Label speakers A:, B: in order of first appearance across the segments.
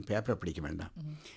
A: வேண்டாம் பேப்பரை படிக்க வேண்டாம்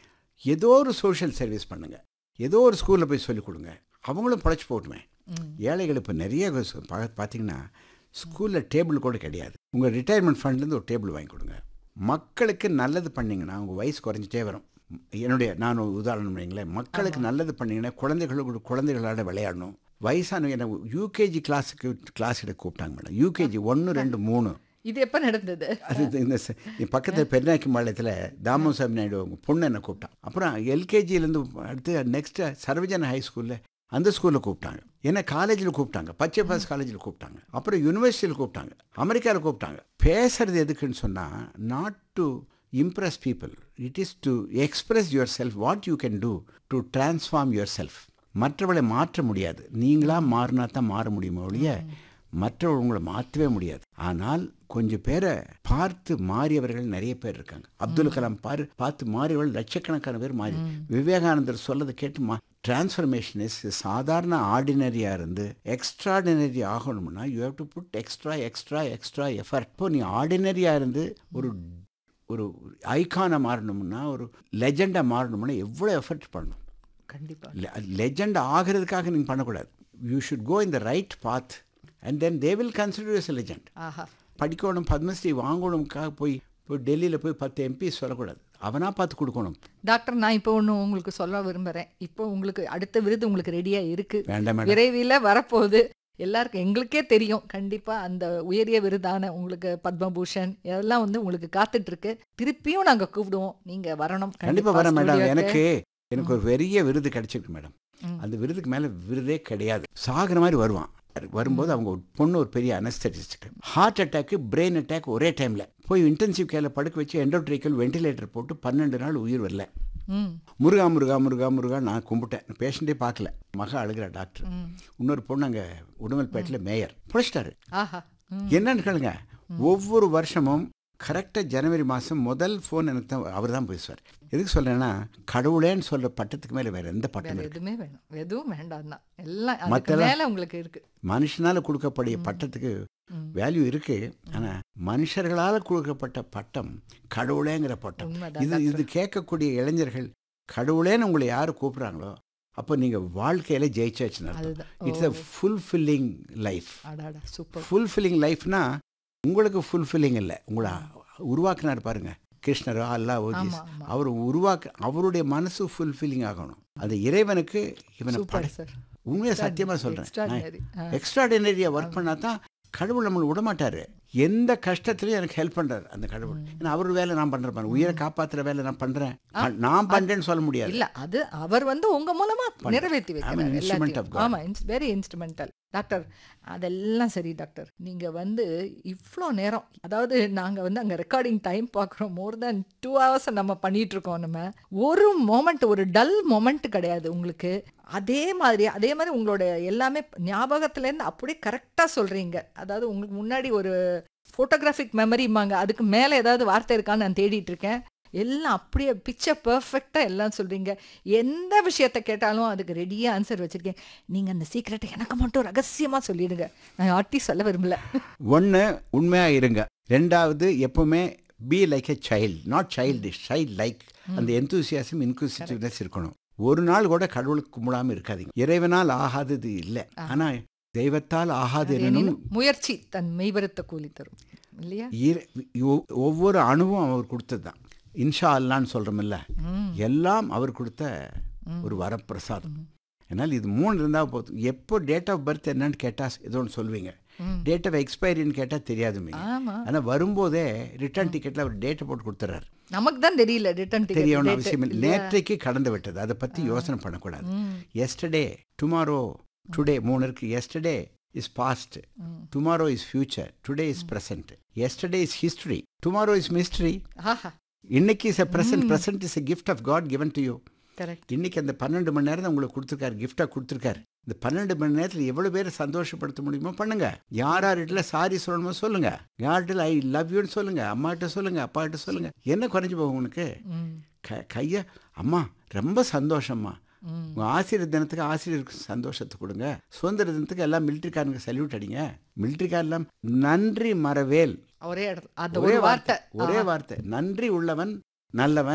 A: ஏதோ ஒரு சோஷியல் சர்வீஸ் பண்ணுங்கள் ஏதோ ஒரு ஸ்கூலில் போய் சொல்லிக் கொடுங்க அவங்களும் பொழைச்சி போட்டுமே ஏழைகள் இப்போ நிறைய சு- பா- பார்த்தீங்கன்னா ஸ்கூலில் டேபிள் கூட கிடையாது உங்கள் ரிட்டையர்மெண்ட் ஃபண்ட்லேருந்து ஒரு டேபிள் வாங்கி கொடுங்க மக்களுக்கு நல்லது பண்ணிங்கன்னா உங்கள் வயசு குறைஞ்சிட்டே வரும் என்னுடைய நான் ஒரு உதாரணம் வைங்களேன் மக்களுக்கு நல்லது பண்ணிங்கன்னா குழந்தைகளோட குழந்தைகளோட விளையாடணும் வயசான என்ன யூகேஜி கிளாஸுக்கு கிளாஸ் எடுக்க கூப்பிட்டாங்க மேடம் யூகேஜி ஒன்று ரெண்டு மூணு
B: இது எப்ப நடந்தது
A: அது இது இந்த ச- இங்க பக்கத்தில் பெருநாய்க்கு மாநிலத்தில் தாமோசாமி நாயுடு அவங்க பொண்ணு என்ன கூப்பிட்டான் அப்புறம் எல்கேஜிலேருந்து அடுத்து நெக்ஸ்ட்டு சர்வஜன ஹை ஸ்கூலில் அந்த ஸ்கூலில் கூப்பிட்டாங்க ஏன்னா காலேஜில் கூப்பிட்டாங்க பச்சை பாஸ் காலேஜில் கூப்பிட்டாங்க அப்புறம் யுனிவர்சிட்டியில் கூப்பிட்டாங்க அமெரிக்காவில் கூப்பிட்டாங்க பேசுறது எதுக்குன்னு சொன்னால் not to impress people it is to express yourself what you can do to transform yourself மற்றவளை மாற்ற முடியாது நீங்களாக மாறினா தான் மாற முடியுமோ ஒழிய மற்றவர்கள் உங்களை மாற்றவே முடியாது ஆனால் கொஞ்சம் பேரை பார்த்து மாறியவர்கள் நிறைய பேர் இருக்காங்க அப்துல் கலாம் பாரு பார்த்து மாறியவர்கள் லட்சக்கணக்கான பேர் மாறி விவேகானந்தர் சொல்லதை கேட்டு மா டிரான்ஸ்ஃபர்மேஷன் இஸ் சாதாரண ஆர்டினரியாக இருந்து எக்ஸ்ட்ராடினரி ஆகணும்னா you have to put extra extra extra effort இப்போ நீ ஆர்டினரியாக இருந்து ஒரு ஒரு ஐகானை மாறணும்னா ஒரு லெஜெண்டாக மாறணும்னா எவ்வளோ எஃபர்ட் பண்ணணும்
B: கண்டிப்பா
A: லெஜெண்ட் ஆகிறதுக்காக நீங்கள் பண்ணக்கூடாது you should go in the right path and then they will consider as legend
B: ஆஹா
A: படிக்கணும் பத்மஸ்ரீ வாங்கணும்க்காக போய் போய் டெல்லியில் போய் பத்து எம்பி சொல்லக்கூடாது அவனாக பார்த்து கொடுக்கணும்
B: டாக்டர் நான் இப்போ ஒன்று உங்களுக்கு சொல்ல விரும்புறேன் இப்போ உங்களுக்கு அடுத்த விருது உங்களுக்கு ரெடியா இருக்கு
A: வேண்டாம் மேடம்
B: விரைவில் வரப்போகுது எல்லாருக்கும் எங்களுக்கே தெரியும் கண்டிப்பா அந்த உயரிய விருதான உங்களுக்கு பத்மபூஷன் இதெல்லாம் வந்து உங்களுக்கு காத்துட்டு இருக்கு திருப்பியும் நாங்க கூப்பிடுவோம் நீங்க வரணும்
A: கண்டிப்பாக வரேன் மேடம்
B: ஸ்டுடியோக்கு.
A: எனக்கு எனக்கு ஒரு பெரிய விருது கிடைச்சிருக்கு மேடம்
B: ம்.
A: அந்த விருதுக்கு மேலே விருதே கிடையாது சாகிற மாதிரி வருவான் வரும்போது அவங்க ஒரு பொண்ணு ஒரு பெரிய anaesthetist heart attack brain attack ஒரே டைமில் போய் இன்டென்சிவ் கேரில் படுக்க வச்சு எண்டோட்ரிக்கல் வென்டிலேட்டர் போட்டு பன்னெண்டு நாள் உயிர் வரல
B: ம்
A: முருகா முருகா முருகா முருகா நான் கும்பிட்டேன் பேஷண்ட்டே பார்க்கல மக அழுகிற டாக்டர்
B: ம்.
A: இன்னொரு பொண்ணு அங்கே உடுமல்பேட்டில் மேயர் பிடிச்சிட்டாரு
B: ஆஹா ம்.
A: என்னன்னு கேளுங்க ஒவ்வொரு வருஷமும் கரெக்டாக ஜனவரி மாதம் முதல் ஃபோன் எனக்கு தான் அவர் தான் பேசுவார் எதுக்கு சொல்கிறேன்னா கடவுளேன்னு சொல்கிற பட்டத்துக்கு மேலே வேறு எந்த பட்டம்
B: வேற
A: இருக்கு
B: எதுவுமே வேணும் எதுவும் வேண்டாம் தான் எல்லாம் அதுக்கு
A: மத்தெல்லாம்
B: மேல உங்களுக்கு இருக்கு
A: மனுஷனால் கொடுக்கக்கூடிய பட்டத்துக்கு
B: ம்.
A: வேல்யூ இருக்கு ஆனால் மனுஷர்களால் கொடுக்கப்பட்ட பட்டம் கடவுளேங்கிற பட்டம்
B: உண்மைதான்
A: இது இது கேட்கக்கூடிய இளைஞர்கள் கடவுளேன்னு உங்களை யார் கூப்பிட்றாங்களோ அப்போ நீங்கள் வாழ்க்கையில் ஜெயிச்சாச்சுன்னு அர்த்தம்
B: அதுதான்
A: இட்ஸ் அ ஃபுல்ஃபில்லிங் லைஃப்
B: அடாடா சூப்பர்
A: ஃபுல்ஃபில்லிங் லைஃப்னா உங்களுக்கு ஃபுல்ஃபில்லிங் இல்லை உங்களை உருவாக்குனார் பாருங்க கிருஷ்ணரோ அல்லா ஓஜிஸ்
B: ஆமா ஆமா
A: அவர் உருவாக்க அவருடைய மனசு ஃபுல்ஃபில்லிங் ஆகணும் அந்த இறைவனுக்கு இவனை
B: சூப்பர்
A: படை
B: சார்
A: உண்மையாக சத்தியமாக சொல்கிறேன்
B: எக்ஸ்ட்ராடினரி
A: எக்ஸ்ட்ராடினரியாக ஒர்க் பண்ணால் தான் கடவுள் நம்மளை விடமாட்டாரு எந்த கஷ்டத்துலையும் எனக்கு ஹெல்ப் பண்ணுறாரு அந்த கடவுள் ஏன்னா அவர் வேலை நான் பண்ணுறேன் பாருங்க உயிரை காப்பாற்றுற வேலை நான் பண்ணுறேன் நான் பண்ணுறேன்னு சொல்ல முடியாது
B: இல்ல அது அவர் வந்து உங்க மூலமா நிறைவேற்றி
A: I'm an
B: வைக்கிறார்
A: instrument of
B: எல்லாத்தையும்
A: God.
B: ஆமா வெரி இன்ஸ்ட்ருமெண்டல் டாக்டர் அதெல்லாம் சரி டாக்டர் நீங்க வந்து இவ்வளோ நேரம் அதாவது நாங்க வந்து அங்க ரெக்கார்டிங் டைம் பார்க்குறோம் மோர் தென் டூ ஹவர்ஸ் நம்ம பண்ணிட்டு இருக்கோம் நம்ம ஒரு மொமெண்ட் ஒரு டல் மொமெண்ட் கிடையாது உங்களுக்கு அதே மாதிரி அதே மாதிரி உங்களோட எல்லாமே ஞாபகத்துலேருந்து அப்படியே கரெக்டாக சொல்றீங்க அதாவது உங்களுக்கு முன்னாடி ஒரு ஃபோட்டோகிராஃபிக் மெமரிம்பாங்க அதுக்கு மேலே ஏதாவது வார்த்தை இருக்கான்னு நான் தேடிட்டு இருக்கேன் எல்லாம் அப்படியே பிக்சர் பர்ஃபெக்டாக எல்லாம் சொல்கிறீங்க எந்த விஷயத்த கேட்டாலும் அதுக்கு ரெடியாக ஆன்சர் வச்சுருக்கேன் நீங்கள் அந்த சீக்கிரட்டை எனக்கு மட்டும் ரகசியமாக சொல்லிடுங்க நான் யார்ட்டையும் சொல்ல விரும்பல
A: ஒன்று உண்மையாக இருங்க ரெண்டாவது எப்பவுமே be like a child not childish child like அந்த எந்தூசியாசம் இன்க்ளூசிவ்னஸ் இருக்கணும் ஒரு நாள் கூட கடவுளுக்கு கும்பிடாம இருக்காதீங்க இறைவனால் ஆகாதது இல்லை ஆனால் தெய்வத்தால் ஆகாது
B: அது
A: என்னும்
B: எனினும் முயற்சி தன் மெய்வரத்தை கூலி தரும் இல்லையா
A: இர- ஒ- ஒவ்வொரு அணுவும் அவர் கொடுத்தது தான் இன்ஷா அல்லான்னு சொல்கிறோமில்ல
B: ம்
A: எல்லாம் அவர் கொடுத்த ஒரு வரப்பிரசாதம் என்னால் இது மூணு இருந்தால் போதும் எப்போ டேட் ஆஃப் பர்த் என்னன்னு கேட்டால் ஏதோ ஒன்று சொல்லுவீங்க
B: ம்.
A: டேட் ஆஃப் எக்ஸ்பைரின்னு கேட்டால் தெரியாதுமீங்க
B: ஆமாம்
A: ஆனால் வரும்போதே ரிட்டர்ன் டிக்கெட்டில் அவர் டேட்டை போட்டு கொடுத்துறாரு
B: நமக்கு தான் தெரியல ரிட்டர்ன்
A: தெரியணும்
B: டிக்கெட்
A: அவசியம் இல்லை நேற்றைக்கு கடந்து விட்டது அதை பற்றி யோசனை பண்ணக்கூடாது எஸ்டர்டே டுமாரோ டுடே மூணு இருக்கு yesterday is past tomorrow is future today is present yesterday is history tomorrow is mystery
B: ஆஹா
A: இன்னைக்கு is a present present is a gift of God given to you
B: correct
A: இன்னைக்கு அந்த பன்னெண்டு மணி நேரம் தான் உங்களுக்கு கொடுத்துருக்காரு கிஃப்டாக கொடுத்துருக்காரு இந்த பன்னெண்டு மணி நேரத்தில் எவ்வளோ பேரை சந்தோஷப்படுத்த முடியுமோ பண்ணுங்க யார் யார்கிட்ட சாரி சொல்லணுமோ சொல்லுங்க யார்கிட்ட ஐ லவ் யூன்னு சொல்லுங்க அம்மாகிட்ட சொல்லுங்க அப்பாகிட்ட சொல்லுங்க என்ன குறைஞ்சு போகும் உனக்கு
B: ம்
A: க கையை அம்மா ரொம்ப சந்தோஷம்மா
B: ம்
A: உங்கள் ஆசிரியர் தினத்துக்கு ஆசிரியருக்கு சந்தோஷத்தை கொடுங்க சுதந்திர தினத்துக்கு எல்லாம் மிலிட்ரிக்காரனுக்கு சல்யூட் அடிங்க மிலிட்ரிக்காரெல்லாம் நன்றி மறவேல்
B: ஒரே இடத்துல அந்த
A: ஒரே
B: ஒரு வார்த்தை
A: வார்த்தை ஒரே வார்த்தை நன்றி உள்ளவன் நல்லவன்